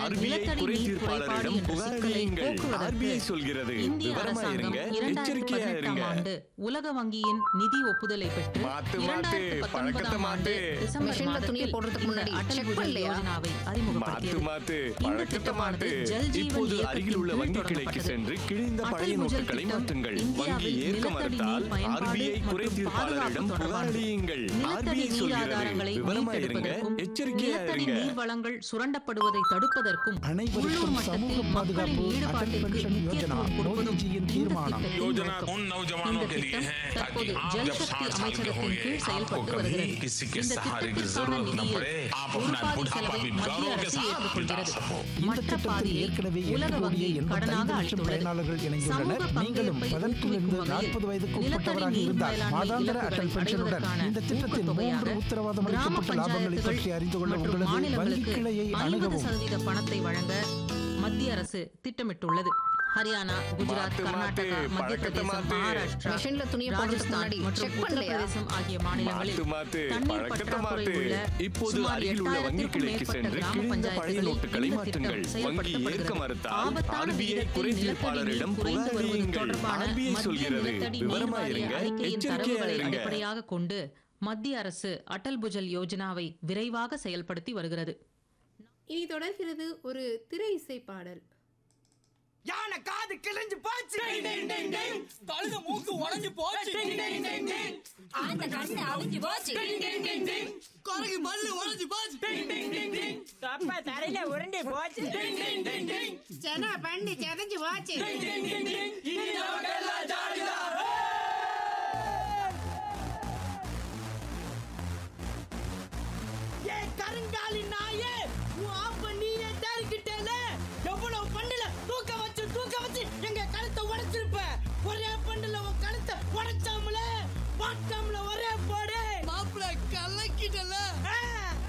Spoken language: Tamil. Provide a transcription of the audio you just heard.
ஆர்பிஐ நிலத்தடி குறை நீர் குறைபாடு தீர்ப்பாளரிடம் என்ற புகார் சிக்கலை அளியுங்கள் போக்குவதற்கு ஆர்பிஐ சொல்கிறது இந்திய விவரமா அரசாங்கம் இருங்க இரண்டாயிரத்து எச்சரிக்கையா பதினெட்டாம் இருங்க ஆண்டு உலக வங்கியின் நிதி ஒப்புதலை பெற்று மாத்து, மாத்து, இரண்டாயிரத்து பழக்கத்தை பத்தொன்பதாம் ஆண்டு மாத்து. டிசம்பர் மிஷின்ல துணியை மாதத்தில் போடுறதுக்கு இந்த முன்னாடி அடல் check புஜல் பண்ணலையா? யோஜனாவை மாத்து அறிமுகப்படுத்தியது மாத்து இந்த பழக்கத்தை திட்டமானது மாத்து ஜல் ஜீவன் இப்போது இயக்கத்தின் அருகில் உள்ள கீழ் வங்கி கிளைக்கு தொடங்கப்பட்டது. சென்று கிழிந்த அடல் பழைய புஜல் நோட்டுகளை திட்டம் மாற்றுங்கள் வங்கி இந்தியாவில் ஏற்க நிலத்தடி மறுத்தால் நீர் பயன்பாடு ஆர்பிஐ குறை மற்றும் தீர்ப்பாளரிடம் பாதுகாப்பு புகார் அளியுங்கள் நிலத்தடி ஆர்பிஐ நீர் சொல்கிறது ஆதாரங்களை விவரமா இருங்க மீட்டெடுப்பதற்கும் எச்சரிக்கையா நிலத்தடி இருங்க நீர் வளங்கள் சுரண்டப்படுவதை தடுப்பதற்கும் அனைவருக்கும் உள்ளூர் சமூக மட்டத்தில் பாதுகாப்பு மக்களின் அடல் ஈடுபாட்டிற்கு பென்ஷன் யோஜனா முக்கியத்துவம் கொடுப்பதும் மோடிஜியின் இந்த தீர்மானம் திட்டத்தின் योजना நோக்கம். उन नौजवानों இந்த के लिए திட்டம் है ताकि தற்போது आप ஜல் जब சக்தி 60 साल के அமைச்சகத்தின் होंगे கீழ் आपको செயல்பட்டு कभी வருகிறது किसी के இந்த सहारे की திட்டத்திற்கான जरूरत न நிதியை पड़े आप ஒரு अपना பாதி बुढ़ापा செலவை भी மத்திய गौरव के அரசு साथ ஏற்றுக்கொள்கிறது बिता सको இந்த மற்ற திட்டத்தில் பாதியை ஏற்கனவே உலக எட்டு வங்கி கோடியே கடனாக எண்பத்தைந்து லட்சம் அளித்துள்ளது பயனாளர்கள் இணைந்துள்ளனர் சமூக நீங்களும் பங்களிப்பை பதினெட்டிலிருந்து ஊக்குவிக்கும் நாற்பது வயதுக்கு வகையில் உட்பட்டவராக நிலத்தடி நீர் இருந்தால் மேலாண்மை மாதாந்திர இலக்குகளை அட்டல் பென்ஷனுடன் அடைவதற்கான இந்த திட்டத்தின் ஊக்கத்தொகையாக மூன்று உத்தரவாதம் கிராம அளிக்கப்பட்ட லாபங்களை பற்றி பஞ்சாயத்துகள் அறிந்து கொள்ள மற்றும் உங்களது வங்கி மாநிலங்களுக்கு கிளையை ஐம்பது அணுகவும் சதவீத பணத்தை வழங்க மத்திய அரசு திட்டமிட்டுள்ளது ஹரியானா குஜராத் மாத்து, மாத்து, கர்நாடகா மத்திய பழக்கத்தை பிரதேசம் மாத்து. மகாராஷ்டிரா மிஷின்ல துணியை போடுறதுக்கு ராஜஸ்தான் முன்னாடி மற்றும் check பண்ணலையா? உத்தரப்பிரதேசம் ஆகிய மாநிலங்களில் மாத்து, மாத்து, தண்ணீர் பழக்கத்தை பற்றாக்குறை மாத்து. உள்ள இப்போது சுமார் அருகில் உள்ள வங்கி எட்டாயிரத்திற்கும் கிளைக்கு மேற்பட்ட சென்று கிராம கிழிந்த பழைய பஞ்சாயத்துகளில் நோட்டுகளை இந்த மாற்றுங்கள் திட்டம் வங்கி ஏற்க செயல்படுத்தப்படுகிறது. மறுத்தால் ஆபத்தான ஆர்பிஐ விகிதத்தில் குறை நிலத்தடி தீர்ப்பாளரிடம் நீர் குறைந்து புகார் வருவது அளியுங்கள் தொடர்பான ஆர்பிஐ மத்திய சொல்கிறது நிலத்தடி நீர் விவரமா வாரிய இருங்க அறிக்கையின் எச்சரிக்கையா தரவுகளை இருங்க அடிப்படையாக கொண்டு மத்திய அரசு அடல் புஜல் யோஜனாவை விரைவாக செயல்படுத்தி வருகிறது இனி தொடர்கிறது ஒரு திரை இசை பாடல் யானை காது கிழிஞ்சு போச்சு கழுத மூக்கு உடைஞ்சு போச்சு அந்த கண்ணு அவிஞ்சு போச்சு குரங்கு பல்லு உடைஞ்சு போச்சு தொப்ப தரையில உருண்டு போச்சு செனா பண்ணி செதஞ்சு போச்சு இனி நமக்கெல்லாம் ஜாலிதான் ஏ கருங்காலி நாயே உன் ஆப்ப நீயே தேடிக்கிட்டேல எவ்வளவு பண்ணுல தூக்க வச்சு தூக்க வச்சு எங்க கழுத்தை உடைச்சிருப்ப ஒரே பண்ணுல உன் கழுத்தை உடைச்சாமல பார்க்காமல ஒரே